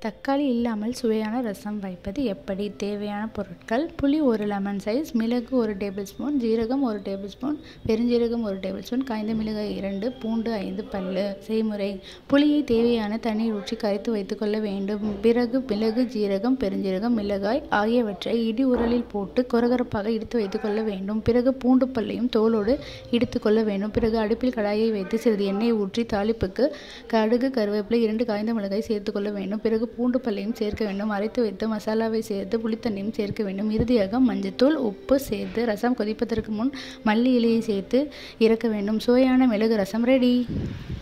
தக்காளி இல்லாமல் சுவையான ரசம் வைப்பது எப்படி தேவையான பொருட்கள் புளி ஒரு லெமன் சைஸ் மிளகு ஒரு டேபிள் ஸ்பூன் ஜீரகம் ஒரு டேபிள் ஸ்பூன் பெருஞ்சீரகம் ஒரு டேபிள் ஸ்பூன் காய்ந்த மிளகாய் இரண்டு பூண்டு ஐந்து பல்லு செய்முறை புளியை தேவையான தண்ணீர் ஊற்றி கரைத்து வைத்துக்கொள்ள வேண்டும் பிறகு மிளகு ஜீரகம் பெருஞ்சீரகம் மிளகாய் ஆகியவற்றை இடி உரலில் போட்டு கொரகொரப்பாக இடித்து வைத்துக்கொள்ள வேண்டும் பிறகு பூண்டு பல்லையும் தோலோடு இடித்துக்கொள்ள வேண்டும் பிறகு அடுப்பில் கடாயை வைத்து சிறிது எண்ணெய் ஊற்றி தாளிப்புக்கு கடுகு கருவேப்பிலை இரண்டு காய்ந்த மிளகாய் சேர்த்துக்கொள்ள வேண்டும் பிறகு பூண்டு பல்லையும் சேர்க்க வேண்டும் அரைத்து வைத்து மசாலாவை சேர்த்து புளித்தண்ணியும் சேர்க்க வேண்டும் இறுதியாக மஞ்சத்தூள் உப்பு சேர்த்து ரசம் கொதிப்பதற்கு முன் மல்லி இலையை சேர்த்து இறக்க வேண்டும் சுவையான மிளகு ரசம் ரெடி